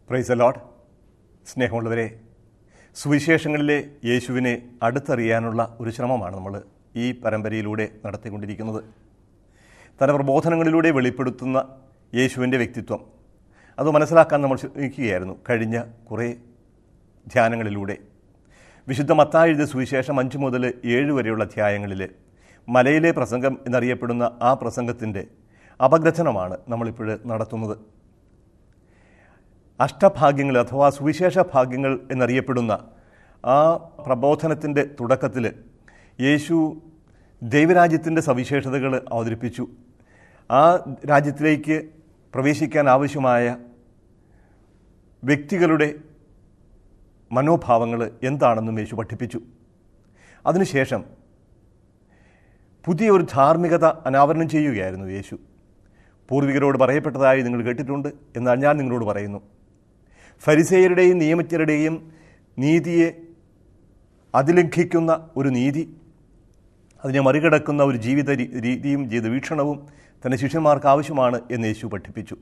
price allot സ്നേഹമുള്ളവരെ സുവിശേഷങ്ങളിലെ യേശുവിനെ അടുത്തറിയാനുള്ള ഒരു ശ്രമമാണ് നമ്മൾ ഈ പരമ്പരയിലൂടെ നടത്തിക്കൊണ്ടിരിക്കുന്നത് തൻ്റെ പ്രബോധനങ്ങളിലൂടെ വെളിപ്പെടുത്തുന്ന യേശുവിൻ്റെ വ്യക്തിത്വം അത് മനസ്സിലാക്കാൻ നമ്മൾ ശ്രമിക്കുകയായിരുന്നു കഴിഞ്ഞ കുറേ ധ്യാനങ്ങളിലൂടെ വിശുദ്ധ മത്തായെഴുതിയ സുവിശേഷം അഞ്ച് മുതൽ ഏഴ് വരെയുള്ള അധ്യായങ്ങളിൽ മലയിലെ പ്രസംഗം എന്നറിയപ്പെടുന്ന ആ പ്രസംഗത്തിൻ്റെ അപഗ്രഥനമാണ് നമ്മളിപ്പോൾ നടത്തുന്നത് അഷ്ടഭാഗ്യങ്ങൾ അഥവാ സുവിശേഷ ഭാഗ്യങ്ങൾ എന്നറിയപ്പെടുന്ന ആ പ്രബോധനത്തിൻ്റെ തുടക്കത്തിൽ യേശു ദൈവരാജ്യത്തിൻ്റെ സവിശേഷതകൾ അവതരിപ്പിച്ചു ആ രാജ്യത്തിലേക്ക് പ്രവേശിക്കാൻ ആവശ്യമായ വ്യക്തികളുടെ മനോഭാവങ്ങൾ എന്താണെന്നും യേശു പഠിപ്പിച്ചു അതിനുശേഷം പുതിയ ഒരു ധാർമ്മികത അനാവരണം ചെയ്യുകയായിരുന്നു യേശു പൂർവികരോട് പറയപ്പെട്ടതായി നിങ്ങൾ കേട്ടിട്ടുണ്ട് എന്നാൽ ഞാൻ നിങ്ങളോട് പറയുന്നു ഫരിസേയരുടെയും നിയമജ്ഞരുടെയും നീതിയെ അതിലംഘിക്കുന്ന ഒരു നീതി അതിനെ മറികടക്കുന്ന ഒരു ജീവിത രീ- രീതിയും ജീവിത വീക്ഷണവും തൻ്റെ ശിഷ്യന്മാർക്ക് ആവശ്യമാണ് എന്ന് യേശു പഠിപ്പിച്ചു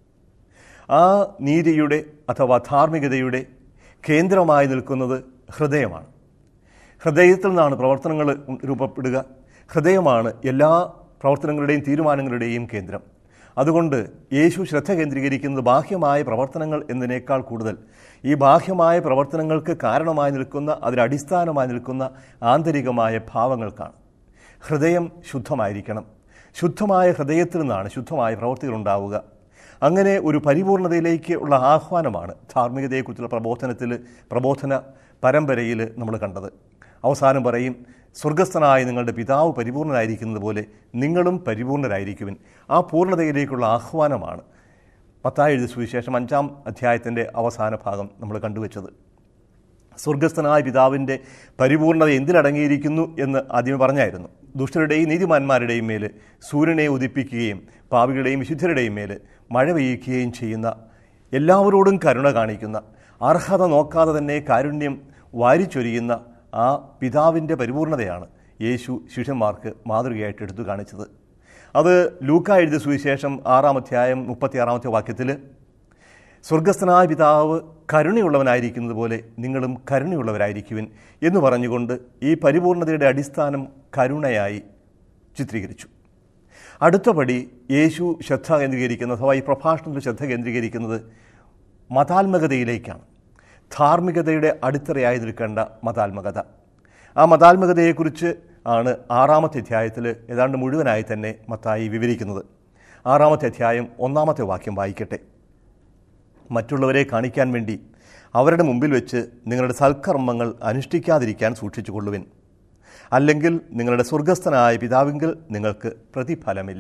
ആ നീതിയുടെ അഥവാ ധാർമ്മികതയുടെ കേന്ദ്രമായി നിൽക്കുന്നത് ഹൃദയമാണ് ഹൃദയത്തിൽ നിന്നാണ് പ്രവർത്തനങ്ങൾ രൂപപ്പെടുക ഹൃദയമാണ് എല്ലാ പ്രവർത്തനങ്ങളുടെയും തീരുമാനങ്ങളുടെയും കേന്ദ്രം അതുകൊണ്ട് യേശു ശ്രദ്ധ കേന്ദ്രീകരിക്കുന്നത് ബാഹ്യമായ പ്രവർത്തനങ്ങൾ എന്നതിനേക്കാൾ കൂടുതൽ ഈ ബാഹ്യമായ പ്രവർത്തനങ്ങൾക്ക് കാരണമായി നിൽക്കുന്ന അതിനടിസ്ഥാനമായി നിൽക്കുന്ന ആന്തരികമായ ഭാവങ്ങൾക്കാണ് ഹൃദയം ശുദ്ധമായിരിക്കണം ശുദ്ധമായ ഹൃദയത്തിൽ നിന്നാണ് ശുദ്ധമായ പ്രവൃത്തികൾ ഉണ്ടാവുക അങ്ങനെ ഒരു പരിപൂർണതയിലേക്ക് ഉള്ള ആഹ്വാനമാണ് ധാർമ്മികതയെക്കുറിച്ചുള്ള പ്രബോധനത്തിൽ പ്രബോധന പരമ്പരയിൽ നമ്മൾ കണ്ടത് അവസാനം പറയും സ്വർഗസ്ഥനായ നിങ്ങളുടെ പിതാവ് പരിപൂർണനായിരിക്കുന്നത് പോലെ നിങ്ങളും പരിപൂർണരായിരിക്കുവിൻ ആ പൂർണ്ണതയിലേക്കുള്ള ആഹ്വാനമാണ് പത്താം എഴുതി സുവിശേഷം അഞ്ചാം അധ്യായത്തിൻ്റെ അവസാന ഭാഗം നമ്മൾ കണ്ടുവച്ചത് സ്വർഗസ്ഥനായ പിതാവിൻ്റെ പരിപൂർണത എന്തിലടങ്ങിയിരിക്കുന്നു എന്ന് ആദ്യമേ പറഞ്ഞായിരുന്നു ദുഷ്ടരുടെയും നീതിമാന്മാരുടെയും മേൽ സൂര്യനെ ഉദിപ്പിക്കുകയും പാവികളുടെയും വിശുദ്ധരുടെയും മേൽ മഴ പെയ്യിക്കുകയും ചെയ്യുന്ന എല്ലാവരോടും കരുണ കാണിക്കുന്ന അർഹത നോക്കാതെ തന്നെ കാരുണ്യം വാരിച്ചൊരിയുന്ന ആ പിതാവിൻ്റെ പരിപൂർണതയാണ് യേശു ശിഷ്യന്മാർക്ക് മാതൃകയായിട്ട് എടുത്തു കാണിച്ചത് അത് ലൂക്ക എഴുതിയ സുവിശേഷം ആറാം അധ്യായം മുപ്പത്തിയാറാമത്തെ വാക്യത്തിൽ സ്വർഗസ്ഥനായ പിതാവ് കരുണയുള്ളവനായിരിക്കുന്നത് പോലെ നിങ്ങളും കരുണയുള്ളവരായിരിക്കുവിൻ എന്ന് പറഞ്ഞുകൊണ്ട് ഈ പരിപൂർണതയുടെ അടിസ്ഥാനം കരുണയായി ചിത്രീകരിച്ചു അടുത്തപടി യേശു ശ്രദ്ധ കേന്ദ്രീകരിക്കുന്നത് അഥവാ ഈ പ്രഭാഷണത്തിൽ ശ്രദ്ധ കേന്ദ്രീകരിക്കുന്നത് മതാത്മകതയിലേക്കാണ് ധാർമ്മികതയുടെ അടിത്തറയായി നിൽക്കേണ്ട മതാത്മകത ആ മതാത്മകതയെക്കുറിച്ച് ആണ് ആറാമത്തെ അധ്യായത്തിൽ ഏതാണ്ട് മുഴുവനായി തന്നെ മത്തായി വിവരിക്കുന്നത് ആറാമത്തെ അധ്യായം ഒന്നാമത്തെ വാക്യം വായിക്കട്ടെ മറ്റുള്ളവരെ കാണിക്കാൻ വേണ്ടി അവരുടെ മുമ്പിൽ വെച്ച് നിങ്ങളുടെ സൽക്കർമ്മങ്ങൾ അനുഷ്ഠിക്കാതിരിക്കാൻ സൂക്ഷിച്ചുകൊള്ളുവിൻ അല്ലെങ്കിൽ നിങ്ങളുടെ സ്വർഗസ്ഥനായ പിതാവിങ്കിൽ നിങ്ങൾക്ക് പ്രതിഫലമില്ല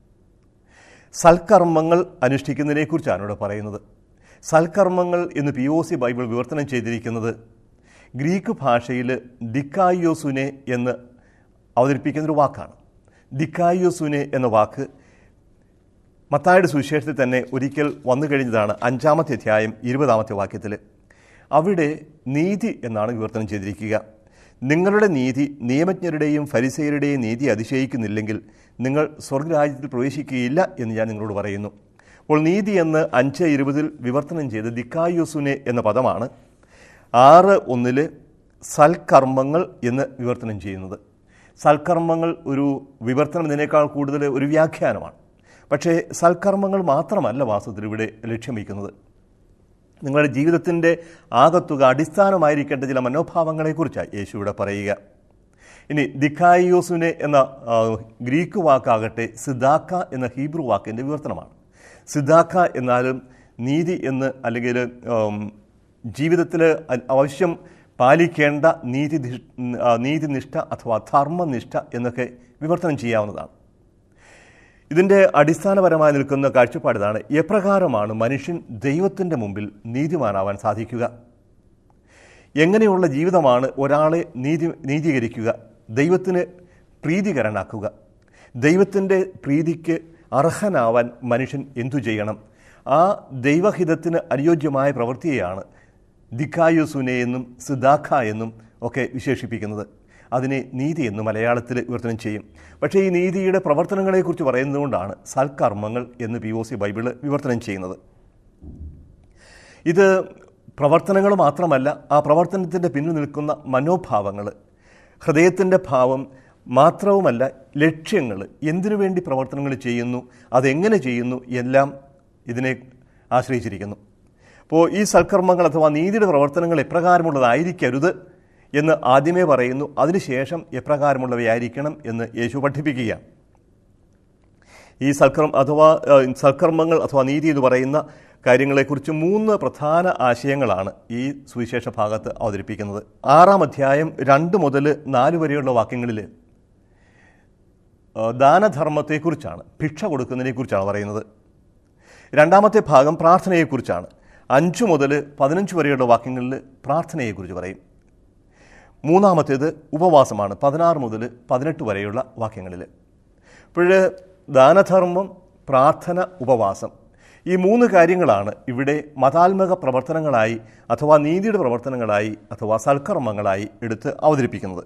സൽക്കർമ്മങ്ങൾ അനുഷ്ഠിക്കുന്നതിനെക്കുറിച്ചാണ് ഇവിടെ പറയുന്നത് സൽക്കർമ്മങ്ങൾ എന്ന് പി ഒ സി ബൈബിൾ വിവർത്തനം ചെയ്തിരിക്കുന്നത് ഗ്രീക്ക് ഭാഷയിൽ ദിക്കായോസുനെ എന്ന് അവതരിപ്പിക്കുന്ന ഒരു വാക്കാണ് ദിക്കായോസുനെ എന്ന വാക്ക് മത്തായുടെ സുവിശേഷത്തിൽ തന്നെ ഒരിക്കൽ വന്നു കഴിഞ്ഞതാണ് അഞ്ചാമത്തെ അധ്യായം ഇരുപതാമത്തെ വാക്യത്തിൽ അവിടെ നീതി എന്നാണ് വിവർത്തനം ചെയ്തിരിക്കുക നിങ്ങളുടെ നീതി നിയമജ്ഞരുടെയും ഫരിസയരുടെയും നീതി അതിശയിക്കുന്നില്ലെങ്കിൽ നിങ്ങൾ സ്വർഗരാജ്യത്തിൽ പ്രവേശിക്കുകയില്ല എന്ന് ഞാൻ നിങ്ങളോട് പറയുന്നു അപ്പോൾ നീതി എന്ന് അഞ്ച് ഇരുപതിൽ വിവർത്തനം ചെയ്ത് ദിക്കായുസുനെ എന്ന പദമാണ് ആറ് ഒന്നിൽ സൽക്കർമ്മങ്ങൾ എന്ന് വിവർത്തനം ചെയ്യുന്നത് സൽക്കർമ്മങ്ങൾ ഒരു വിവർത്തനം ഇതിനേക്കാൾ കൂടുതൽ ഒരു വ്യാഖ്യാനമാണ് പക്ഷേ സൽക്കർമ്മങ്ങൾ മാത്രമല്ല വാസ്തവത്തിൽ ഇവിടെ ലക്ഷ്യം വയ്ക്കുന്നത് നിങ്ങളുടെ ജീവിതത്തിൻ്റെ ആകത്തുക അടിസ്ഥാനമായിരിക്കേണ്ട ചില മനോഭാവങ്ങളെക്കുറിച്ചാണ് യേശു ഇവിടെ പറയുക ഇനി ദിഖായിയോസുനെ എന്ന ആ, ഗ്രീക്ക് വാക്കാകട്ടെ സിദ്ധാക്ക എന്ന ഹീബ്രു വാക്കിൻ്റെ വിവർത്തനമാണ് സിദ്ധാക്ക എന്നാലും നീതി എന്ന് അല്ലെങ്കിൽ ജീവിതത്തിൽ ആവശ്യം പാലിക്കേണ്ട നീതി നീതിനിഷ്ഠ അഥവാ ധർമ്മനിഷ്ഠ എന്നൊക്കെ വിവർത്തനം ചെയ്യാവുന്നതാണ് ഇതിൻ്റെ അടിസ്ഥാനപരമായി നിൽക്കുന്ന കാഴ്ചപ്പാട് ഇതാണ് എപ്രകാരമാണ് മനുഷ്യൻ ദൈവത്തിൻ്റെ മുമ്പിൽ നീതിമാനാവാൻ സാധിക്കുക എങ്ങനെയുള്ള ജീവിതമാണ് ഒരാളെ നീതി നീതീകരിക്കുക ദൈവത്തിന് പ്രീതികരനാക്കുക ദൈവത്തിൻ്റെ പ്രീതിക്ക് അർഹനാവാൻ മനുഷ്യൻ എന്തു ചെയ്യണം ആ ദൈവഹിതത്തിന് അനുയോജ്യമായ പ്രവൃത്തിയെയാണ് ദിക്കായുസുനെ എന്നും സിദ്ധാഖ എന്നും ഒക്കെ വിശേഷിപ്പിക്കുന്നത് അതിനെ നീതി എന്ന് മലയാളത്തിൽ വിവർത്തനം ചെയ്യും പക്ഷേ ഈ നീതിയുടെ പ്രവർത്തനങ്ങളെക്കുറിച്ച് പറയുന്നതുകൊണ്ടാണ് സൽക്കർമ്മങ്ങൾ എന്ന് പി ഒ സി ബൈബിള് വിവർത്തനം ചെയ്യുന്നത് ഇത് പ്രവർത്തനങ്ങൾ മാത്രമല്ല ആ പ്രവർത്തനത്തിൻ്റെ പിന്നിൽ നിൽക്കുന്ന മനോഭാവങ്ങൾ ഹൃദയത്തിൻ്റെ ഭാവം മാത്രവുമല്ല ലക്ഷ്യങ്ങൾ എന്തിനു വേണ്ടി പ്രവർത്തനങ്ങൾ ചെയ്യുന്നു അതെങ്ങനെ ചെയ്യുന്നു എല്ലാം ഇതിനെ ആശ്രയിച്ചിരിക്കുന്നു അപ്പോൾ ഈ സൽക്കർമ്മങ്ങൾ അഥവാ നീതിയുടെ പ്രവർത്തനങ്ങൾ എപ്രകാരമുള്ളതായിരിക്കരുത് എന്ന് ആദ്യമേ പറയുന്നു അതിനുശേഷം എപ്രകാരമുള്ളവയായിരിക്കണം എന്ന് യേശു പഠിപ്പിക്കുകയാണ് ഈ സൽക്കർമ്മ അഥവാ ഏഹ്, സൽക്കർമ്മങ്ങൾ അഥവാ നീതി എന്ന് പറയുന്ന കാര്യങ്ങളെക്കുറിച്ച് മൂന്ന് പ്രധാന ആശയങ്ങളാണ് ഈ സുവിശേഷ ഭാഗത്ത് അവതരിപ്പിക്കുന്നത് ആറാം അധ്യായം രണ്ട് മുതൽ നാല് വരെയുള്ള വാക്യങ്ങളിൽ ഏഹ്, ദാനധർമ്മത്തെക്കുറിച്ചാണ് ഭിക്ഷ കൊടുക്കുന്നതിനെക്കുറിച്ചാണ് പറയുന്നത് രണ്ടാമത്തെ ഭാഗം പ്രാർത്ഥനയെക്കുറിച്ചാണ് അഞ്ചു മുതൽ പതിനഞ്ച് വരെയുള്ള വാക്യങ്ങളിൽ പ്രാർത്ഥനയെക്കുറിച്ച് പറയും മൂന്നാമത്തേത് ഉപവാസമാണ് പതിനാറ് മുതൽ പതിനെട്ട് വരെയുള്ള വാക്യങ്ങളിൽ അപ്പോൾ ദാനധർമ്മം പ്രാർത്ഥന ഉപവാസം ഈ മൂന്ന് കാര്യങ്ങളാണ് ഇവിടെ മതാത്മക പ്രവർത്തനങ്ങളായി അഥവാ നീതിയുടെ പ്രവർത്തനങ്ങളായി അഥവാ സൽക്കർമ്മങ്ങളായി എടുത്ത് അവതരിപ്പിക്കുന്നത്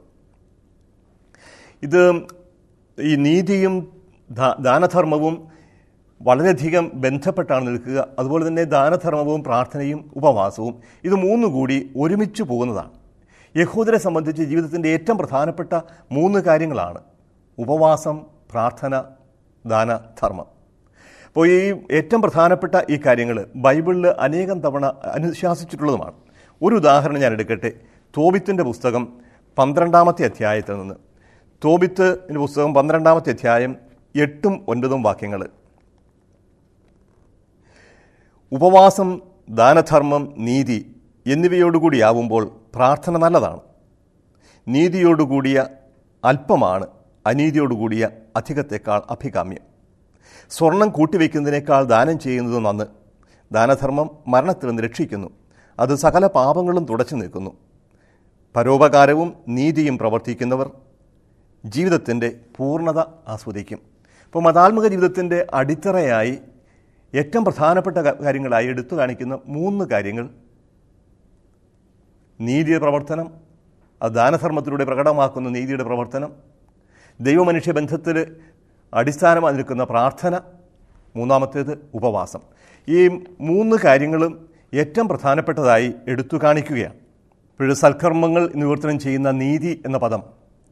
ഇത് ഈ നീതിയും ദാ- ദാനധർമ്മവും വളരെയധികം ബന്ധപ്പെട്ടാണ് നിൽക്കുക അതുപോലെ തന്നെ ദാനധർമ്മവും പ്രാർത്ഥനയും ഉപവാസവും ഇത് മൂന്നും കൂടി ഒരുമിച്ച് പോകുന്നതാണ് യഹൂദരെ സംബന്ധിച്ച് ജീവിതത്തിൻ്റെ ഏറ്റവും പ്രധാനപ്പെട്ട മൂന്ന് കാര്യങ്ങളാണ് ഉപവാസം പ്രാർത്ഥന ദാനധർമ്മം അപ്പോൾ ഈ ഏറ്റവും പ്രധാനപ്പെട്ട ഈ കാര്യങ്ങൾ ബൈബിളിൽ അനേകം തവണ അനുശാസിച്ചിട്ടുള്ളതുമാണ് ഒരു ഉദാഹരണം ഞാൻ എടുക്കട്ടെ തോബിത്തിൻ്റെ പുസ്തകം പന്ത്രണ്ടാമത്തെ അധ്യായത്തിൽ നിന്ന് തോബിത്തിൻ്റെ പുസ്തകം പന്ത്രണ്ടാമത്തെ അധ്യായം എട്ടും ഒൻപതും വാക്യങ്ങൾ ഉപവാസം ദാനധർമ്മം നീതി എന്നിവയോടുകൂടിയാവുമ്പോൾ പ്രാർത്ഥന നല്ലതാണ് നീതിയോടുകൂടിയ അല്പമാണ് അനീതിയോടുകൂടിയ അധികത്തേക്കാൾ അഭികാമ്യം സ്വർണം കൂട്ടിവെക്കുന്നതിനേക്കാൾ ദാനം ചെയ്യുന്നത് നന്ന് ദാനധർമ്മം മരണത്തിൽ നിന്ന് രക്ഷിക്കുന്നു അത് സകല പാപങ്ങളും തുടച്ചു നിൽക്കുന്നു പരോപകാരവും നീതിയും പ്രവർത്തിക്കുന്നവർ ജീവിതത്തിൻ്റെ പൂർണ്ണത ആസ്വദിക്കും ഇപ്പോൾ മതാത്മക ജീവിതത്തിൻ്റെ അടിത്തറയായി ഏറ്റവും പ്രധാനപ്പെട്ട ക- കാര്യങ്ങളായി എടുത്തു കാണിക്കുന്ന മൂന്ന് കാര്യങ്ങൾ നീതിയുടെ പ്രവർത്തനം അത് ദാനധർമ്മത്തിലൂടെ പ്രകടമാക്കുന്ന നീതിയുടെ പ്രവർത്തനം ദൈവമനുഷ്യ ബന്ധത്തിൽ അടിസ്ഥാനമായി നിൽക്കുന്ന പ്രാർത്ഥന മൂന്നാമത്തേത് ഉപവാസം ഈ മൂന്ന് കാര്യങ്ങളും ഏറ്റവും പ്രധാനപ്പെട്ടതായി എടുത്തു കാണിക്കുകയാണ് ഇപ്പോഴും സൽക്കർമ്മങ്ങൾ നിവർത്തനം ചെയ്യുന്ന നീതി എന്ന പദം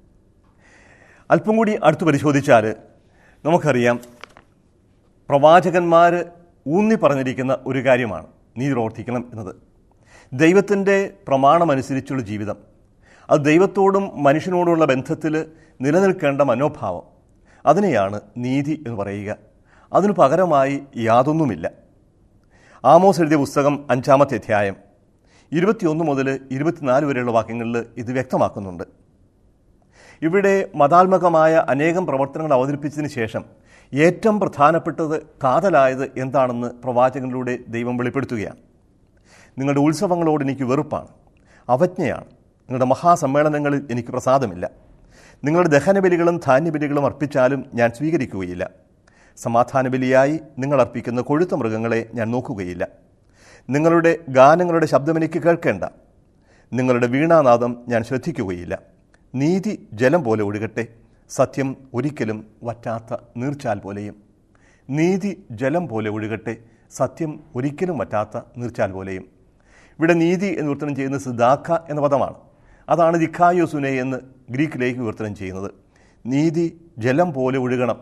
അല്പം കൂടി അടുത്ത് പരിശോധിച്ചാൽ നമുക്കറിയാം പ്രവാചകന്മാർ ഊന്നി പറഞ്ഞിരിക്കുന്ന ഒരു കാര്യമാണ് നീതി പ്രവർത്തിക്കണം എന്നത് ദൈവത്തിൻ്റെ പ്രമാണമനുസരിച്ചുള്ള ജീവിതം അത് ദൈവത്തോടും മനുഷ്യനോടുള്ള ബന്ധത്തിൽ നിലനിൽക്കേണ്ട മനോഭാവം അതിനെയാണ് നീതി എന്ന് പറയുക അതിനു പകരമായി യാതൊന്നുമില്ല ആമോസ് എഴുതിയ പുസ്തകം അഞ്ചാമത്തെ അധ്യായം ഇരുപത്തിയൊന്ന് മുതൽ ഇരുപത്തിനാല് വരെയുള്ള വാക്യങ്ങളിൽ ഇത് വ്യക്തമാക്കുന്നുണ്ട് ഇവിടെ മതാത്മകമായ അനേകം പ്രവർത്തനങ്ങൾ അവതരിപ്പിച്ചതിന് ശേഷം ഏറ്റവും പ്രധാനപ്പെട്ടത് കാതലായത് എന്താണെന്ന് പ്രവാചകനിലൂടെ ദൈവം വെളിപ്പെടുത്തുകയാണ് നിങ്ങളുടെ ഉത്സവങ്ങളോട് എനിക്ക് വെറുപ്പാണ് അവജ്ഞയാണ് നിങ്ങളുടെ മഹാസമ്മേളനങ്ങളിൽ എനിക്ക് പ്രസാദമില്ല നിങ്ങളുടെ ദഹനബലികളും ധാന്യബലികളും അർപ്പിച്ചാലും ഞാൻ സ്വീകരിക്കുകയില്ല സമാധാന ബലിയായി നിങ്ങൾ അർപ്പിക്കുന്ന കൊഴുത്ത മൃഗങ്ങളെ ഞാൻ നോക്കുകയില്ല നിങ്ങളുടെ ഗാനങ്ങളുടെ ശബ്ദം എനിക്ക് കേൾക്കേണ്ട നിങ്ങളുടെ വീണാനാദം ഞാൻ ശ്രദ്ധിക്കുകയില്ല നീതി ജലം പോലെ ഒഴുകട്ടെ സത്യം ഒരിക്കലും വറ്റാത്ത നീർച്ചാൽ പോലെയും നീതി ജലം പോലെ ഒഴുകട്ടെ സത്യം ഒരിക്കലും വറ്റാത്ത നീർച്ചാൽ പോലെയും ഇവിടെ നീതി എന്ന് വിവർത്തനം ചെയ്യുന്നത് സിദാഖ എന്ന പദമാണ് അതാണ് ദിഖായോസുനെ എന്ന് ഗ്രീക്കിലേക്ക് വിവർത്തനം ചെയ്യുന്നത് നീതി ജലം പോലെ ഒഴുകണം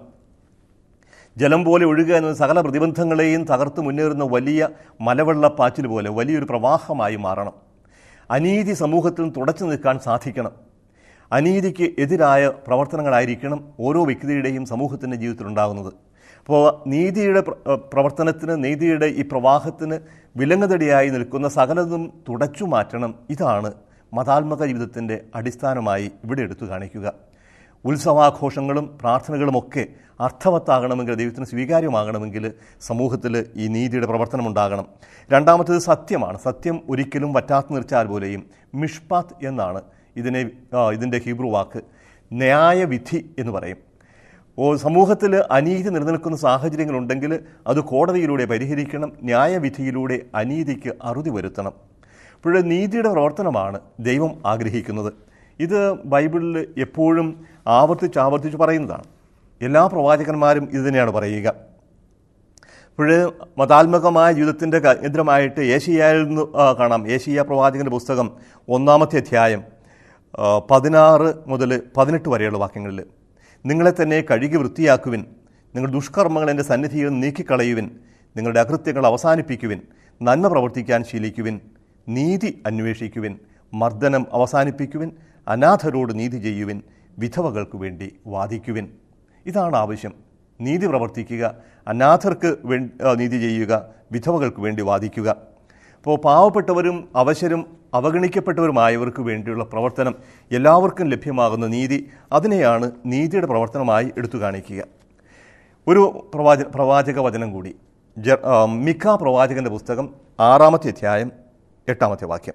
ജലം പോലെ ഒഴുകുക എന്നത് സകല പ്രതിബന്ധങ്ങളെയും തകർത്ത് മുന്നേറുന്ന വലിയ മലവെള്ളപ്പാച്ചിൽ പോലെ വലിയൊരു പ്രവാഹമായി മാറണം അനീതി സമൂഹത്തിൽ തുടച്ചു നിൽക്കാൻ സാധിക്കണം അനീതിക്ക് എതിരായ പ്രവർത്തനങ്ങളായിരിക്കണം ഓരോ വ്യക്തിയുടെയും സമൂഹത്തിൻ്റെ ജീവിതത്തിലുണ്ടാകുന്നത് അപ്പോൾ നീതിയുടെ പ്ര- ഏഹ് പ്രവർത്തനത്തിന് നീതിയുടെ ഈ പ്രവാഹത്തിന് വിലങ്ങതടിയായി നിൽക്കുന്ന സകലതും തുടച്ചു മാറ്റണം ഇതാണ് മതാത്മക ജീവിതത്തിൻ്റെ അടിസ്ഥാനമായി ഇവിടെ എടുത്തു കാണിക്കുക ഉത്സവാഘോഷങ്ങളും പ്രാർത്ഥനകളുമൊക്കെ അർത്ഥവത്താകണമെങ്കിൽ ദൈവത്തിന് സ്വീകാര്യമാകണമെങ്കിൽ സമൂഹത്തിൽ ഈ നീതിയുടെ പ്രവർത്തനം ഉണ്ടാകണം രണ്ടാമത്തേത് സത്യമാണ് സത്യം ഒരിക്കലും വറ്റാത്ത നിർച്ചാൽ പോലെയും മിഷ്പാത്ത് എന്നാണ് ഇതിനെ ആ, ഇതിൻ്റെ ഹീബ്രു വാക്ക് ന്യായവിധി എന്ന് പറയും ഓ സമൂഹത്തിൽ അനീതി നിലനിൽക്കുന്ന സാഹചര്യങ്ങളുണ്ടെങ്കിൽ അത് കോടതിയിലൂടെ പരിഹരിക്കണം ന്യായവിധിയിലൂടെ അനീതിക്ക് അറുതി വരുത്തണം അപ്പോൾ നീതിയുടെ പ്രവർത്തനമാണ് ദൈവം ആഗ്രഹിക്കുന്നത് ഇത് ബൈബിളിൽ എപ്പോഴും ആവർത്തിച്ച് ആവർത്തിച്ച് പറയുന്നതാണ് എല്ലാ പ്രവാചകന്മാരും ഇത് തന്നെയാണ് പറയുക അപ്പോൾ മതാത്മകമായ ജീവിതത്തിൻ്റെ കേന്ദ്രമായിട്ട് ഏഷ്യായിൽ നിന്ന് ആ, കാണാം ഏഷ്യ പ്രവാചകൻ്റെ പുസ്തകം ഒന്നാമത്തെ അധ്യായം ആ, പതിനാറ് മുതൽ പതിനെട്ട് വരെയുള്ള വാക്യങ്ങളിൽ നിങ്ങളെ തന്നെ കഴുകി വൃത്തിയാക്കുവിൻ നിങ്ങൾ ദുഷ്കർമ്മങ്ങൾ എൻ്റെ സന്നിധിയിൽ നിന്ന് നീക്കിക്കളയുവിൻ നിങ്ങളുടെ അകൃത്യങ്ങൾ അവസാനിപ്പിക്കുവിൻ നന്മ പ്രവർത്തിക്കാൻ ശീലിക്കുവിൻ നീതി അന്വേഷിക്കുവിൻ മർദ്ദനം അവസാനിപ്പിക്കുവിൻ അനാഥരോട് നീതി ചെയ്യുവിൻ വിധവകൾക്ക് വേണ്ടി വാദിക്കുവിൻ ഇതാണ് ആവശ്യം നീതി പ്രവർത്തിക്കുക അനാഥർക്ക് വേ ആ, നീതി ചെയ്യുക വിധവകൾക്ക് വേണ്ടി വാദിക്കുക അപ്പോൾ പാവപ്പെട്ടവരും അവശരും അവഗണിക്കപ്പെട്ടവരുമായവർക്ക് വേണ്ടിയുള്ള പ്രവർത്തനം എല്ലാവർക്കും ലഭ്യമാകുന്ന നീതി അതിനെയാണ് നീതിയുടെ പ്രവർത്തനമായി എടുത്തു കാണിക്കുക ഒരു പ്രവാച പ്രവാചക വചനം കൂടി ജ ആ, മിക്ക പ്രവാചകന്റെ പുസ്തകം ആറാമത്തെ അധ്യായം എട്ടാമത്തെ വാക്യം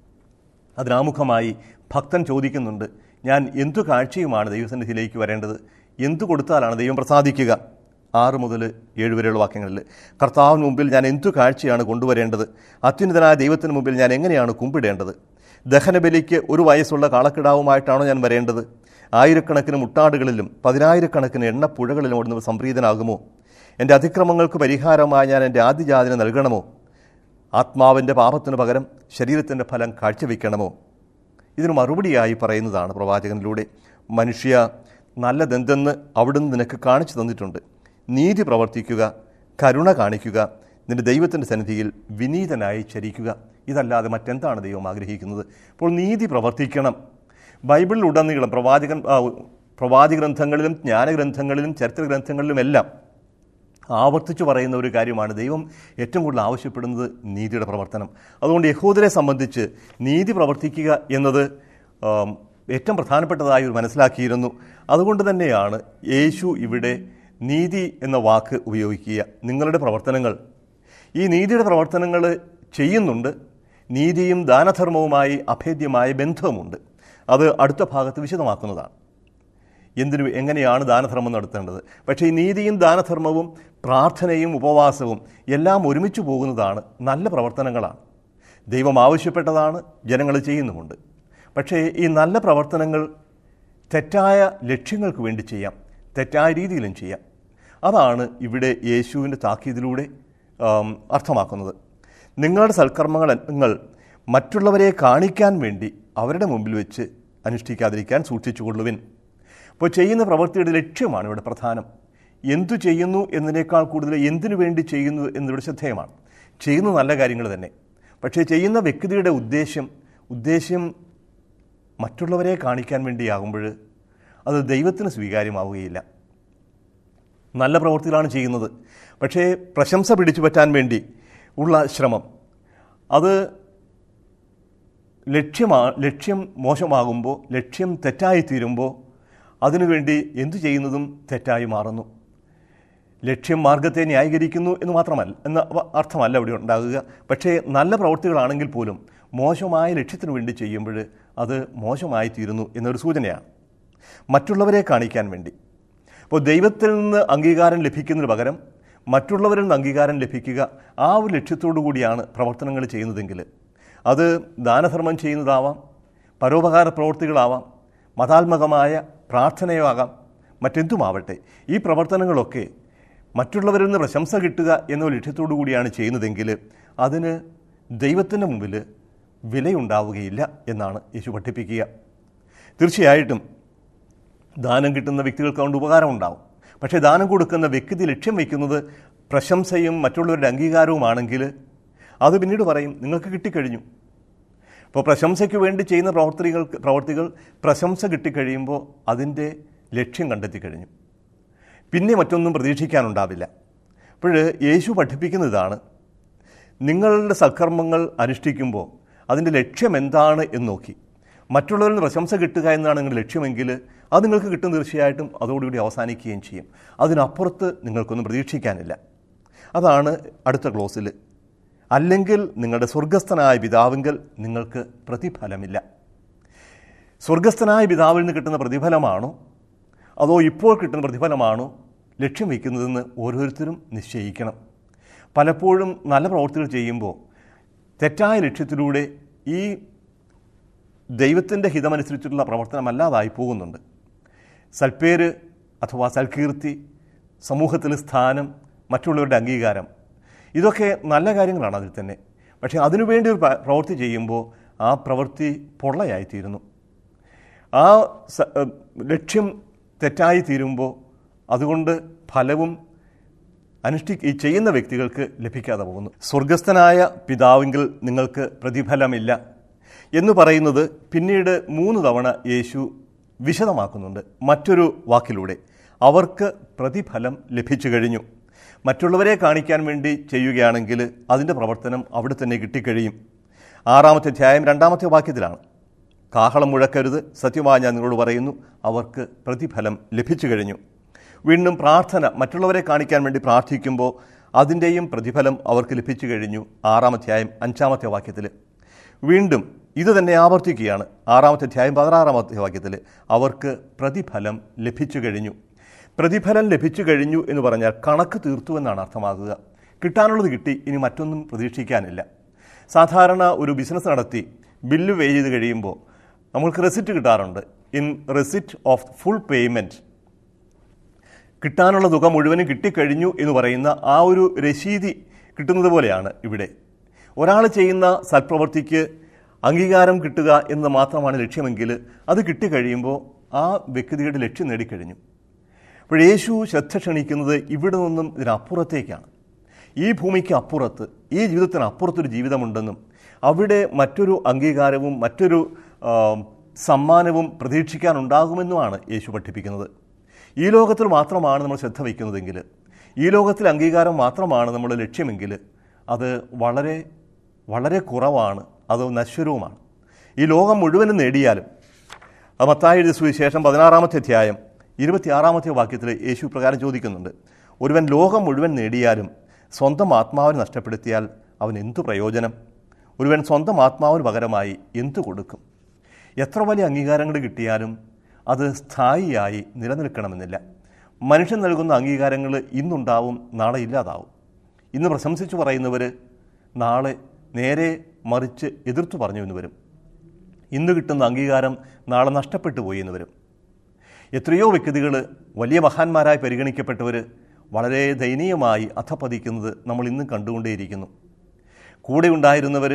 അതിനാമുഖമായി ഭക്തൻ ചോദിക്കുന്നുണ്ട് ഞാൻ എന്തു കാഴ്ചയുമാണ് ദൈവസന്നിധിയിലേക്ക് വരേണ്ടത് എന്തു കൊടുത്താലാണ് ദൈവം പ്രസാദിക്കുക ആറ് മുതൽ ഏഴ് വരെയുള്ള വാക്യങ്ങളിൽ കർത്താവിന് മുമ്പിൽ ഞാൻ എന്തു കാഴ്ചയാണ് കൊണ്ടുവരേണ്ടത് അത്യുന്നതനായ ദൈവത്തിന് മുമ്പിൽ ഞാൻ എങ്ങനെയാണ് കുമ്പിടേണ്ടത് ദഹനബലിക്ക് ഒരു വയസ്സുള്ള കാളക്കിടാവുമായിട്ടാണോ ഞാൻ വരേണ്ടത് ആയിരക്കണക്കിന് മുട്ടാടുകളിലും പതിനായിരക്കണക്കിന് എണ്ണപ്പുഴകളിലും ഓടുന്നവർ സംപ്രീതനാകുമോ എൻ്റെ അതിക്രമങ്ങൾക്ക് പരിഹാരമായി ഞാൻ എൻ്റെ ആദ്യജാതിന് നൽകണമോ ആത്മാവിൻ്റെ പാപത്തിന് പകരം ശരീരത്തിൻ്റെ ഫലം കാഴ്ചവെക്കണമോ ഇതിന് മറുപടിയായി പറയുന്നതാണ് പ്രവാചകനിലൂടെ മനുഷ്യ നല്ലതെന്തെന്ന് അവിടുന്ന് നിനക്ക് കാണിച്ചു തന്നിട്ടുണ്ട് നീതി പ്രവർത്തിക്കുക കരുണ കാണിക്കുക നിന്റെ ദൈവത്തിൻ്റെ സന്നിധിയിൽ വിനീതനായി ചരിക്കുക ഇതല്ലാതെ മറ്റെന്താണ് ദൈവം ആഗ്രഹിക്കുന്നത് അപ്പോൾ നീതി പ്രവർത്തിക്കണം ബൈബിളിലുടനീളം പ്രവാചകൻ ആ, പ്രവാചഗ്രന്ഥങ്ങളിലും ജ്ഞാനഗ്രന്ഥങ്ങളിലും ചരിത്ര ഗ്രന്ഥങ്ങളിലുമെല്ലാം ആവർത്തിച്ചു പറയുന്ന ഒരു കാര്യമാണ് ദൈവം ഏറ്റവും കൂടുതൽ ആവശ്യപ്പെടുന്നത് നീതിയുടെ പ്രവർത്തനം അതുകൊണ്ട് യഹൂദരെ സംബന്ധിച്ച് നീതി പ്രവർത്തിക്കുക എന്നത് ആം, ഏറ്റവും പ്രധാനപ്പെട്ടതായി ഒരു മനസ്സിലാക്കിയിരുന്നു അതുകൊണ്ട് തന്നെയാണ് യേശു ഇവിടെ നീതി എന്ന വാക്ക് ഉപയോഗിക്കുക നിങ്ങളുടെ പ്രവർത്തനങ്ങൾ ഈ നീതിയുടെ പ്രവർത്തനങ്ങൾ ചെയ്യുന്നുണ്ട് നീതിയും ദാനധർമ്മവുമായി അഭേദ്യമായ ബന്ധവുമുണ്ട് അത് അടുത്ത ഭാഗത്ത് വിശദമാക്കുന്നതാണ് എന്തിനു എങ്ങനെയാണ് ദാനധർമ്മം നടത്തേണ്ടത് പക്ഷേ ഈ നീതിയും ദാനധർമ്മവും പ്രാർത്ഥനയും ഉപവാസവും എല്ലാം ഒരുമിച്ച് പോകുന്നതാണ് നല്ല പ്രവർത്തനങ്ങളാണ് ദൈവം ആവശ്യപ്പെട്ടതാണ് ജനങ്ങൾ ചെയ്യുന്നുമുണ്ട് പക്ഷേ ഈ നല്ല പ്രവർത്തനങ്ങൾ തെറ്റായ ലക്ഷ്യങ്ങൾക്ക് വേണ്ടി ചെയ്യാം തെറ്റായ രീതിയിലും ചെയ്യാം അതാണ് ഇവിടെ യേശുവിൻ്റെ താക്കീതിലൂടെ ആം, അർത്ഥമാക്കുന്നത് നിങ്ങളുടെ സൽക്കർമ്മങ്ങൾ നിങ്ങൾ മറ്റുള്ളവരെ കാണിക്കാൻ വേണ്ടി അവരുടെ മുമ്പിൽ വെച്ച് അനുഷ്ഠിക്കാതിരിക്കാൻ സൂക്ഷിച്ചുകൊള്ളുവിൻ അപ്പോൾ ചെയ്യുന്ന പ്രവൃത്തിയുടെ ലക്ഷ്യമാണ് ഇവിടെ പ്രധാനം എന്തു ചെയ്യുന്നു എന്നതിനേക്കാൾ കൂടുതൽ എന്തിനു വേണ്ടി ചെയ്യുന്നു എന്നിവിടെ ശ്രദ്ധേയമാണ് ചെയ്യുന്ന നല്ല കാര്യങ്ങൾ തന്നെ പക്ഷേ ചെയ്യുന്ന വ്യക്തിയുടെ ഉദ്ദേശ്യം ഉദ്ദേശ്യം മറ്റുള്ളവരെ കാണിക്കാൻ വേണ്ടിയാകുമ്പോൾ അത് ദൈവത്തിന് സ്വീകാര്യമാവുകയില്ല നല്ല പ്രവൃത്തികളാണ് ചെയ്യുന്നത് പക്ഷേ പ്രശംസ പിടിച്ചു പറ്റാൻ വേണ്ടി ഉള്ള ശ്രമം അത് ലക്ഷ്യമാ ലക്ഷ്യം മോശമാകുമ്പോൾ ലക്ഷ്യം തെറ്റായി തീരുമ്പോൾ അതിനുവേണ്ടി എന്തു ചെയ്യുന്നതും തെറ്റായി മാറുന്നു ലക്ഷ്യം മാർഗത്തെ ന്യായീകരിക്കുന്നു എന്ന് മാത്രമല്ല എന്ന വ- അർത്ഥമല്ല ഇവിടെ ഉണ്ടാകുക പക്ഷേ നല്ല പ്രവൃത്തികളാണെങ്കിൽ പോലും മോശമായ ലക്ഷ്യത്തിനു വേണ്ടി ചെയ്യുമ്പോൾ അത് മോശമായി തീരുന്നു എന്നൊരു സൂചനയാണ് മറ്റുള്ളവരെ കാണിക്കാൻ വേണ്ടി അപ്പോൾ ദൈവത്തിൽ നിന്ന് അംഗീകാരം ലഭിക്കുന്നതിന് പകരം മറ്റുള്ളവരിൽ നിന്ന് അംഗീകാരം ലഭിക്കുക ആ ഒരു ലക്ഷ്യത്തോടു കൂടിയാണ് പ്രവർത്തനങ്ങൾ ചെയ്യുന്നതെങ്കിൽ അത് ദാനധർമ്മം ചെയ്യുന്നതാവാം പരോപകാര പ്രവൃത്തികളാവാം മതാത്മകമായ പ്രാർത്ഥനയോ ആകാം മറ്റെന്തുമാവട്ടെ ഈ പ്രവർത്തനങ്ങളൊക്കെ മറ്റുള്ളവരിൽ നിന്ന് പ്രശംസ കിട്ടുക എന്ന ലക്ഷ്യത്തോടു കൂടിയാണ് ചെയ്യുന്നതെങ്കിൽ അതിന് ദൈവത്തിൻ്റെ മുമ്പിൽ വിലയുണ്ടാവുകയില്ല എന്നാണ് യേശു പഠിപ്പിക്കുക തീർച്ചയായിട്ടും ദാനം കിട്ടുന്ന വ്യക്തികൾക്ക് അതുകൊണ്ട് ഉപകാരം ഉണ്ടാവും പക്ഷേ ദാനം കൊടുക്കുന്ന വ്യക്തി ലക്ഷ്യം വയ്ക്കുന്നത് പ്രശംസയും മറ്റുള്ളവരുടെ അംഗീകാരവുമാണെങ്കിൽ അത് പിന്നീട് പറയും നിങ്ങൾക്ക് കിട്ടിക്കഴിഞ്ഞു അപ്പോൾ പ്രശംസയ്ക്ക് വേണ്ടി ചെയ്യുന്ന പ്രവർത്തികൾക്ക് പ്രവർത്തികൾ പ്രശംസ കിട്ടിക്കഴിയുമ്പോൾ അതിൻ്റെ ലക്ഷ്യം കണ്ടെത്തി കഴിഞ്ഞു പിന്നെ മറ്റൊന്നും പ്രതീക്ഷിക്കാനുണ്ടാവില്ല അപ്പോൾ യേശു പഠിപ്പിക്കുന്നതാണ് നിങ്ങളുടെ സൽക്കർമ്മങ്ങൾ അനുഷ്ഠിക്കുമ്പോൾ അതിൻ്റെ ലക്ഷ്യം എന്താണ് എന്ന് നോക്കി മറ്റുള്ളവരിൽ നിന്ന് പ്രശംസ കിട്ടുക എന്നാണ് നിങ്ങളുടെ ലക്ഷ്യമെങ്കിൽ അത് നിങ്ങൾക്ക് കിട്ടും തീർച്ചയായിട്ടും അതോടുകൂടി അവസാനിക്കുകയും ചെയ്യും അതിനപ്പുറത്ത് നിങ്ങൾക്കൊന്നും പ്രതീക്ഷിക്കാനില്ല അതാണ് അടുത്ത ക്ലോസിൽ അല്ലെങ്കിൽ നിങ്ങളുടെ സ്വർഗസ്ഥനായ പിതാവിങ്കൽ നിങ്ങൾക്ക് പ്രതിഫലമില്ല സ്വർഗസ്ഥനായ പിതാവിൽ നിന്ന് കിട്ടുന്ന പ്രതിഫലമാണോ അതോ ഇപ്പോൾ കിട്ടുന്ന പ്രതിഫലമാണോ ലക്ഷ്യം വയ്ക്കുന്നതെന്ന് ഓരോരുത്തരും നിശ്ചയിക്കണം പലപ്പോഴും നല്ല പ്രവൃത്തികൾ ചെയ്യുമ്പോൾ തെറ്റായ ലക്ഷ്യത്തിലൂടെ ഈ ദൈവത്തിൻ്റെ ഹിതമനുസരിച്ചിട്ടുള്ള പ്രവർത്തനമല്ലാതായി പോകുന്നുണ്ട് സൽപ്പേര് അഥവാ സൽകീർത്തി സമൂഹത്തിൽ സ്ഥാനം മറ്റുള്ളവരുടെ അംഗീകാരം ഇതൊക്കെ നല്ല കാര്യങ്ങളാണ് അതിൽ തന്നെ പക്ഷേ അതിനുവേണ്ടി ഒരു പ്ര- പ്രവൃത്തി ചെയ്യുമ്പോൾ ആ പ്രവൃത്തി പൊള്ളയായിത്തീരുന്നു ആ സ- ഏഹ് ലക്ഷ്യം തെറ്റായി തീരുമ്പോൾ അതുകൊണ്ട് ഫലവും അനുഷ്ഠി ഈ ചെയ്യുന്ന വ്യക്തികൾക്ക് ലഭിക്കാതെ പോകുന്നു സ്വർഗസ്ഥനായ പിതാവിങ്കിൽ നിങ്ങൾക്ക് പ്രതിഫലമില്ല എന്ന് പറയുന്നത് പിന്നീട് മൂന്ന് തവണ യേശു വിശദമാക്കുന്നുണ്ട് മറ്റൊരു വാക്കിലൂടെ അവർക്ക് പ്രതിഫലം ലഭിച്ചു കഴിഞ്ഞു മറ്റുള്ളവരെ കാണിക്കാൻ വേണ്ടി ചെയ്യുകയാണെങ്കിൽ അതിൻ്റെ പ്രവർത്തനം അവിടെ തന്നെ കിട്ടിക്കഴിയും ആറാമത്തെ അധ്യായം രണ്ടാമത്തെ വാക്യത്തിലാണ് കാഹളം മുഴക്കരുത് സത്യമായി ഞാൻ നിങ്ങളോട് പറയുന്നു അവർക്ക് പ്രതിഫലം ലഭിച്ചു കഴിഞ്ഞു വീണ്ടും പ്രാർത്ഥന മറ്റുള്ളവരെ കാണിക്കാൻ വേണ്ടി പ്രാർത്ഥിക്കുമ്പോൾ അതിൻ്റെയും പ്രതിഫലം അവർക്ക് ലഭിച്ചു കഴിഞ്ഞു ആറാമധ്യായം അഞ്ചാമത്തെ വാക്യത്തിൽ വീണ്ടും ഇത് തന്നെ ആവർത്തിക്കുകയാണ് ആറാമത്തെ അധ്യായം പതിനാറാമത്തെ വാക്യത്തിൽ അവർക്ക് പ്രതിഫലം ലഭിച്ചു കഴിഞ്ഞു പ്രതിഫലം ലഭിച്ചു കഴിഞ്ഞു എന്ന് പറഞ്ഞാൽ കണക്ക് തീർത്തു എന്നാണ് അർത്ഥമാക്കുക കിട്ടാനുള്ളത് കിട്ടി ഇനി മറ്റൊന്നും പ്രതീക്ഷിക്കാനില്ല സാധാരണ ഒരു ബിസിനസ് നടത്തി ബില്ല് പേ ചെയ്ത് കഴിയുമ്പോൾ നമ്മൾക്ക് റെസിറ്റ് കിട്ടാറുണ്ട് in receipt of full payment കിട്ടാനുള്ള തുക മുഴുവനും കിട്ടിക്കഴിഞ്ഞു എന്ന് പറയുന്ന ആ ഒരു രശീതി കിട്ടുന്നത് പോലെയാണ് ഇവിടെ ഒരാൾ ചെയ്യുന്ന സൽപ്രവൃത്തിക്ക് അംഗീകാരം കിട്ടുക എന്ന് മാത്രമാണ് ലക്ഷ്യമെങ്കിൽ അത് കിട്ടിക്കഴിയുമ്പോൾ ആ വ്യക്തിയുടെ ലക്ഷ്യം നേടിക്കഴിഞ്ഞു അപ്പോൾ യേശു ശ്രദ്ധ ക്ഷണിക്കുന്നത് ഇവിടെ നിന്നും ഇതിനപ്പുറത്തേക്കാണ് ഈ ഭൂമിക്ക് അപ്പുറത്ത് ഈ ജീവിതത്തിന് അപ്പുറത്തൊരു ജീവിതമുണ്ടെന്നും അവിടെ മറ്റൊരു അംഗീകാരവും മറ്റൊരു ആ, സമ്മാനവും പ്രതീക്ഷിക്കാനുണ്ടാകുമെന്നുമാണ് യേശു പഠിപ്പിക്കുന്നത് ഈ ലോകത്തിൽ മാത്രമാണ് നമ്മൾ ശ്രദ്ധ വയ്ക്കുന്നതെങ്കിൽ ഈ ലോകത്തിൽ അംഗീകാരം മാത്രമാണ് നമ്മുടെ ലക്ഷ്യമെങ്കിൽ അത് വളരെ വളരെ കുറവാണ് അത് നശ്വരവുമാണ് ഈ ലോകം മുഴുവനും നേടിയാലും അത് മത്തായി എഴുതിയ സുവിശേഷം പതിനാറാമത്തെ അധ്യായം ഇരുപത്തിയാറാമത്തെ വാക്യത്തിൽ യേശു പ്രകാരം ചോദിക്കുന്നുണ്ട് ഒരുവൻ ലോകം മുഴുവൻ നേടിയാലും സ്വന്തം ആത്മാവിനെ നഷ്ടപ്പെടുത്തിയാൽ അവൻ എന്തു പ്രയോജനം ഒരുവൻ സ്വന്തം ആത്മാവിന് പകരമായി എന്തു കൊടുക്കും എത്ര വലിയ അംഗീകാരങ്ങൾ കിട്ടിയാലും അത് സ്ഥായിയായി നിലനിൽക്കണമെന്നില്ല മനുഷ്യൻ നൽകുന്ന അംഗീകാരങ്ങൾ ഇന്നുണ്ടാവും നാളെ ഇല്ലാതാവും ഇന്ന് പ്രശംസിച്ചു പറയുന്നവർ നാളെ നേരെ മറിച്ച് എതിർത്തു പറഞ്ഞു എന്ന് വരും ഇന്ന് കിട്ടുന്ന അംഗീകാരം നാളെ നഷ്ടപ്പെട്ടു പോയി എന്ന് വരും എത്രയോ വ്യക്തികൾ വലിയ മഹാന്മാരായി പരിഗണിക്കപ്പെട്ടവർ വളരെ ദയനീയമായി അധപ്പതിക്കുന്നത് നമ്മൾ ഇന്നും കണ്ടുകൊണ്ടേയിരിക്കുന്നു കൂടെ ഉണ്ടായിരുന്നവർ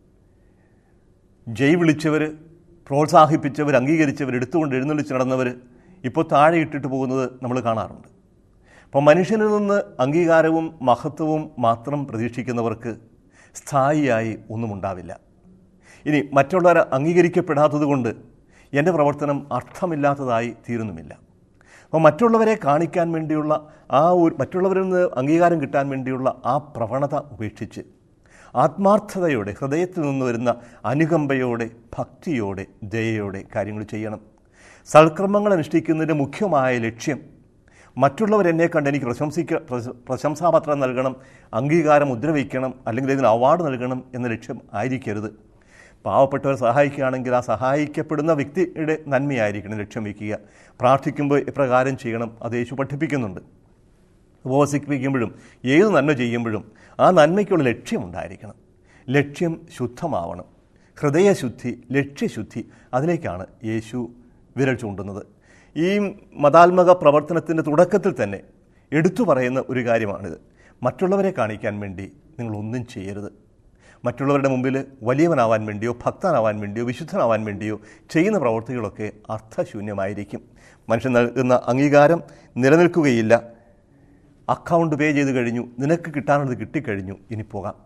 ജയ് വിളിച്ചവർ പ്രോത്സാഹിപ്പിച്ചവർ അംഗീകരിച്ചവർ എടുത്തുകൊണ്ട് എഴുന്നള്ളിച്ച് നടന്നവർ ഇപ്പോൾ താഴെ ഇട്ടിട്ട് പോകുന്നത് നമ്മൾ കാണാറുണ്ട് അപ്പോൾ മനുഷ്യനിൽ നിന്ന് അംഗീകാരവും മഹത്വവും മാത്രം പ്രതീക്ഷിക്കുന്നവർക്ക് സ്ഥായിയായി ഒന്നും ഉണ്ടാവില്ല ഇനി മറ്റുള്ളവർ അംഗീകരിക്കപ്പെടാത്തത് കൊണ്ട് എൻ്റെ പ്രവർത്തനം അർത്ഥമില്ലാത്തതായി തീരുന്നുമില്ല അപ്പോൾ മറ്റുള്ളവരെ കാണിക്കാൻ വേണ്ടിയുള്ള ആ ഒരു മറ്റുള്ളവരിൽ നിന്ന് അംഗീകാരം കിട്ടാൻ വേണ്ടിയുള്ള ആ പ്രവണത ഉപേക്ഷിച്ച് ആത്മാർത്ഥതയോടെ ഹൃദയത്തിൽ നിന്ന് വരുന്ന അനുകമ്പയോടെ ഭക്തിയോടെ ദയയോടെ കാര്യങ്ങൾ ചെയ്യണം സൽക്കർമ്മങ്ങൾ അനുഷ്ഠിക്കുന്നതിൻ്റെ മുഖ്യമായ ലക്ഷ്യം മറ്റുള്ളവർ എന്നെ കണ്ട് എനിക്ക് പ്രശംസിക്ക പ്രശ- പ്രശംസാപത്രം നൽകണം അംഗീകാരം മുദ്ര വയ്ക്കണം അല്ലെങ്കിൽ ഇതിന് അവാർഡ് നൽകണം എന്ന ലക്ഷ്യം ആയിരിക്കരുത് പാവപ്പെട്ടവരെ സഹായിക്കുകയാണെങ്കിൽ ആ സഹായിക്കപ്പെടുന്ന വ്യക്തിയുടെ നന്മയായിരിക്കണം ലക്ഷ്യം വയ്ക്കുക പ്രാർത്ഥിക്കുമ്പോൾ എപ്രകാരം ചെയ്യണം അത് യേശു പഠിപ്പിക്കുന്നുണ്ട് ഉപവസിപ്പിക്കുമ്പോഴും ഏത് നന്മ ചെയ്യുമ്പോഴും ആ നന്മയ്ക്കുള്ള ലക്ഷ്യമുണ്ടായിരിക്കണം ലക്ഷ്യം ശുദ്ധമാവണം ഹൃദയശുദ്ധി ലക്ഷ്യശുദ്ധി അതിലേക്കാണ് യേശു വിരൽ ചൂണ്ടുന്നത് ഈ മതാത്മക പ്രവർത്തനത്തിൻ്റെ തുടക്കത്തിൽ തന്നെ എടുത്തു പറയുന്ന ഒരു കാര്യമാണിത് മറ്റുള്ളവരെ കാണിക്കാൻ വേണ്ടി നിങ്ങൾ ഒന്നും ചെയ്യരുത് മറ്റുള്ളവരുടെ മുമ്പിൽ വലിയവനാവാൻ വേണ്ടിയോ ഭക്തനാവാൻ വേണ്ടിയോ വിശുദ്ധനാവാൻ വേണ്ടിയോ ചെയ്യുന്ന പ്രവൃത്തികളൊക്കെ അർത്ഥശൂന്യമായിരിക്കും മനുഷ്യൻ നൽകുന്ന അംഗീകാരം നിലനിൽക്കുകയില്ല അക്കൗണ്ട് പേ ചെയ്ത് കഴിഞ്ഞു നിനക്ക് കിട്ടാനുള്ളത് കിട്ടിക്കഴിഞ്ഞു ഇനി പോകാം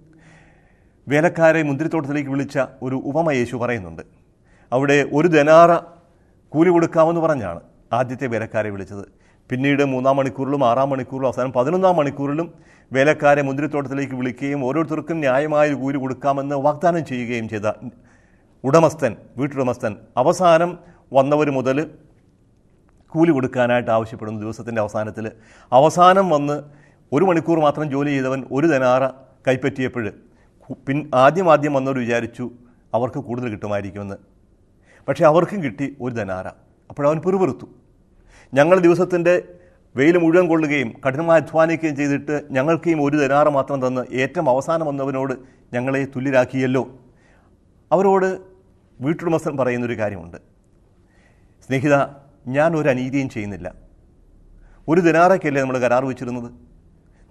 വേലക്കാരെ മുന്തിരിത്തോട്ടത്തിലേക്ക് വിളിച്ച ഒരു ഉപമ യേശു പറയുന്നുണ്ട് അവിടെ ഒരു ദനാറ കൂലി കൊടുക്കാമെന്ന് പറഞ്ഞാണ് ആദ്യത്തെ വേലക്കാരെ വിളിച്ചത് പിന്നീട് മൂന്നാം മണിക്കൂറിലും ആറാം മണിക്കൂറിലും അവസാനം പതിനൊന്നാം മണിക്കൂറിലും വേലക്കാരെ മുന്തിരിത്തോട്ടത്തിലേക്ക് വിളിക്കുകയും ഓരോരുത്തർക്കും ന്യായമായ ഒരു കൂലി കൊടുക്കാമെന്ന് വാഗ്ദാനം ചെയ്യുകയും ചെയ്ത ഉടമസ്ഥൻ വീട്ടുടമസ്ഥൻ അവസാനം വന്നവർ മുതൽ കൂലി കൊടുക്കാനായിട്ട് ആവശ്യപ്പെടുന്ന ദിവസത്തിൻ്റെ അവസാനത്തിൽ അവസാനം വന്ന് ഒരു മണിക്കൂർ മാത്രം ജോലി ചെയ്തവൻ ഒരു ധനാറ കൈപ്പറ്റിയപ്പോൾ പിൻ ആദ്യം ആദ്യം വന്നവർ വിചാരിച്ചു അവർക്ക് കൂടുതൽ കിട്ടുമായിരിക്കുമെന്ന് പക്ഷേ അവർക്കും കിട്ടി ഒരു ധനാറ അപ്പോഴവൻ പിറുപിറുത്തു ഞങ്ങൾ ദിവസത്തിൻ്റെ വെയിൽ മുഴുവൻ കൊള്ളുകയും കഠിനമായി അധ്വാനിക്കുകയും ചെയ്തിട്ട് ഞങ്ങൾക്കും ഒരു ധനാറ മാത്രം തന്ന് ഏറ്റവും അവസാനം വന്നവനോട് ഞങ്ങളെ തുല്യരാക്കിയല്ലോ അവരോട് വീട്ടുടമസ്ഥൻ പറയുന്നൊരു കാര്യമുണ്ട് സ്നേഹിത ഞാൻ ഒരു അനീതിയും ചെയ്യുന്നില്ല ഒരു ദിനാറയ്ക്കല്ലേ നമ്മൾ കരാർ വെച്ചിരുന്നത്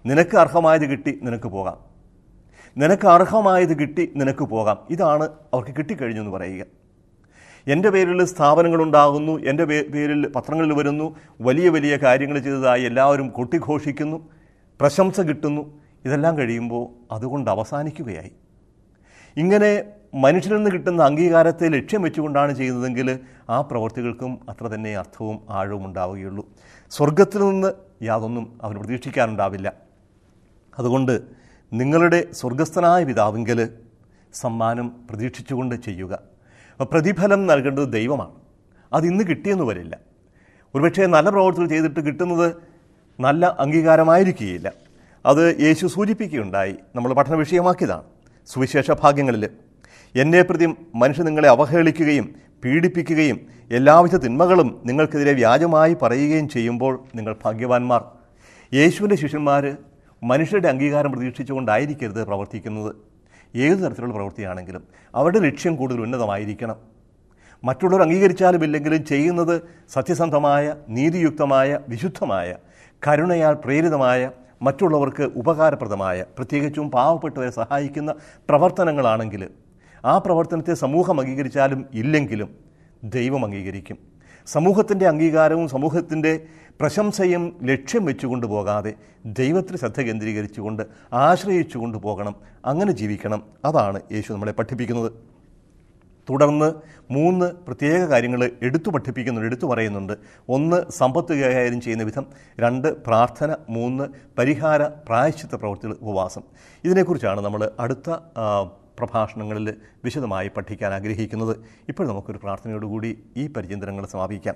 നിനക്ക് അർഹമായത് കിട്ടി നിനക്ക് പോകാം നിനക്ക് അർഹമായത് കിട്ടി നിനക്ക് പോകാം ഇതാണ് അവർക്ക് കിട്ടിക്കഴിഞ്ഞു എന്ന് പറയുക എൻ്റെ പേരിൽ സ്ഥാപനങ്ങളുണ്ടാകുന്നു എൻ്റെ പേ- പേരിൽ പത്രങ്ങളിൽ വരുന്നു വലിയ വലിയ കാര്യങ്ങൾ ചെയ്തതായി എല്ലാവരും കൊട്ടിഘോഷിക്കുന്നു പ്രശംസ കിട്ടുന്നു ഇതെല്ലാം കഴിയുമ്പോൾ അതുകൊണ്ട് അവസാനിക്കുകയായി ഇങ്ങനെ മനുഷ്യരിൽ നിന്ന് കിട്ടുന്ന അംഗീകാരത്തെ ലക്ഷ്യം വെച്ചുകൊണ്ടാണ് ചെയ്യുന്നതെങ്കിൽ ആ പ്രവൃത്തികൾക്കും അത്ര തന്നെ അർത്ഥവും ആഴവും ഉണ്ടാവുകയുള്ളൂ സ്വർഗത്തിൽ നിന്ന് യാതൊന്നും അവന് പ്രതീക്ഷിക്കാനുണ്ടാവില്ല അതുകൊണ്ട് നിങ്ങളുടെ സ്വർഗസ്ഥനായ പിതാവിങ്കൽ സമ്മാനം പ്രതീക്ഷിച്ചുകൊണ്ട് ചെയ്യുക അപ്പോൾ പ്രതിഫലം നൽകേണ്ടത് ദൈവമാണ് അത് ഇന്ന് കിട്ടിയെന്ന് വരില്ല ഒരുപക്ഷെ നല്ല പ്രവർത്തികൾ ചെയ്തിട്ട് കിട്ടുന്നത് നല്ല അംഗീകാരമായിരിക്കുകയില്ല അത് യേശു സൂചിപ്പിക്കുകയുണ്ടായി നമ്മൾ പഠന വിഷയമാക്കിയതാണ് സുവിശേഷ ഭാഗ്യങ്ങളിൽ എന്നെ പ്രതി മനുഷ്യർ നിങ്ങളെ അവഹേളിക്കുകയും പീഡിപ്പിക്കുകയും എല്ലാവിധ തിന്മകളും നിങ്ങൾക്കെതിരെ വ്യാജമായി പറയുകയും ചെയ്യുമ്പോൾ നിങ്ങൾ ഭാഗ്യവാന്മാർ യേശുവിൻ്റെ ശിഷ്യന്മാർ മനുഷ്യരുടെ അംഗീകാരം പ്രതീക്ഷിച്ചുകൊണ്ടായിരിക്കരുത് പ്രവർത്തിക്കുന്നത് ഏതു തരത്തിലുള്ള പ്രവൃത്തിയാണെങ്കിലും അവരുടെ ലക്ഷ്യം കൂടുതൽ ഉന്നതമായിരിക്കണം മറ്റുള്ളവർ അംഗീകരിച്ചാലും ഇല്ലെങ്കിലും ചെയ്യുന്നത് സത്യസന്ധമായ നീതിയുക്തമായ വിശുദ്ധമായ കരുണയാൽ പ്രേരിതമായ മറ്റുള്ളവർക്ക് ഉപകാരപ്രദമായ പ്രത്യേകിച്ചും പാവപ്പെട്ടവരെ സഹായിക്കുന്ന പ്രവർത്തനങ്ങളാണെങ്കിൽ ആ പ്രവർത്തനത്തെ സമൂഹം അംഗീകരിച്ചാലും ഇല്ലെങ്കിലും ദൈവം അംഗീകരിക്കും സമൂഹത്തിൻ്റെ അംഗീകാരവും സമൂഹത്തിൻ്റെ പ്രശംസയും ലക്ഷ്യം വെച്ചുകൊണ്ട് പോകാതെ ദൈവത്തിൽ ശ്രദ്ധ കേന്ദ്രീകരിച്ചുകൊണ്ട് ആശ്രയിച്ചുകൊണ്ട് പോകണം അങ്ങനെ ജീവിക്കണം അതാണ് യേശു നമ്മളെ പഠിപ്പിക്കുന്നത് തുടർന്ന് മൂന്ന് പ്രത്യേക കാര്യങ്ങൾ എടുത്തു പഠിപ്പിക്കുന്നുണ്ട് എടുത്തു പറയുന്നുണ്ട് ഒന്ന് സമ്പത്ത് കൈകാര്യം ചെയ്യുന്ന വിധം രണ്ട് പ്രാർത്ഥന മൂന്ന് പരിഹാര പ്രായശ്ചിത്ത പ്രവൃത്തികൾ ഉപവാസം ഇതിനെക്കുറിച്ചാണ് നമ്മൾ അടുത്ത ആ, പ്രഭാഷണങ്ങളിൽ വിശദമായി പഠിക്കാൻ ആഗ്രഹിക്കുന്നത് ഇപ്പോൾ നമുക്കൊരു പ്രാർത്ഥനയോടുകൂടി ഈ പരിചിന്തനങ്ങൾ സമാപിക്കാം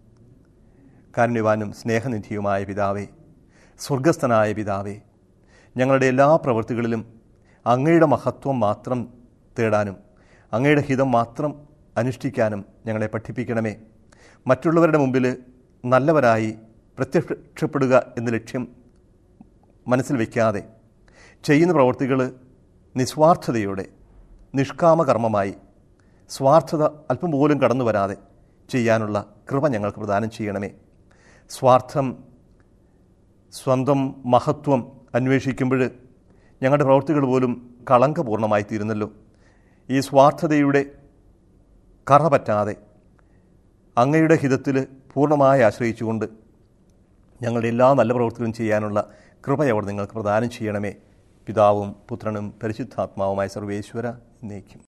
കാരുണ്യവാനും സ്നേഹനിധിയുമായ പിതാവേ സ്വർഗസ്ഥനായ പിതാവേ ഞങ്ങളുടെ എല്ലാ പ്രവൃത്തികളിലും അങ്ങയുടെ മഹത്വം മാത്രം തേടാനും അങ്ങയുടെ ഹിതം മാത്രം അനുഷ്ഠിക്കാനും ഞങ്ങളെ പഠിപ്പിക്കണമേ മറ്റുള്ളവരുടെ മുമ്പിൽ നല്ലവരായി പ്രത്യക്ഷപ്പെടുക എന്ന ലക്ഷ്യം മനസ്സിൽ വയ്ക്കാതെ ചെയ്യുന്ന പ്രവൃത്തികൾ നിസ്വാർത്ഥതയോടെ നിഷ്കാമകർമ്മമായി സ്വാർത്ഥത അല്പം പോലും കടന്നു വരാതെ ചെയ്യാനുള്ള കൃപ ഞങ്ങൾക്ക് പ്രദാനം ചെയ്യണമേ സ്വാർത്ഥം സ്വന്തം മഹത്വം അന്വേഷിക്കുമ്പോൾ ഞങ്ങളുടെ പ്രവൃത്തികൾ പോലും കളങ്കപൂർണ്ണമായി തീരുന്നല്ലോ ഈ സ്വാർത്ഥതയുടെ കറ പറ്റാതെ അങ്ങയുടെ ഹിതത്തിൽ പൂർണ്ണമായി ആശ്രയിച്ചുകൊണ്ട് ഞങ്ങളുടെ എല്ലാ നല്ല പ്രവൃത്തികളും ചെയ്യാനുള്ള കൃപയവർ നിങ്ങൾക്ക് പ്രദാനം ചെയ്യണമേ പിതാവും പുത്രനും പരിശുദ്ധാത്മാവുമായ സർവേശ്വര എന്നേക്കും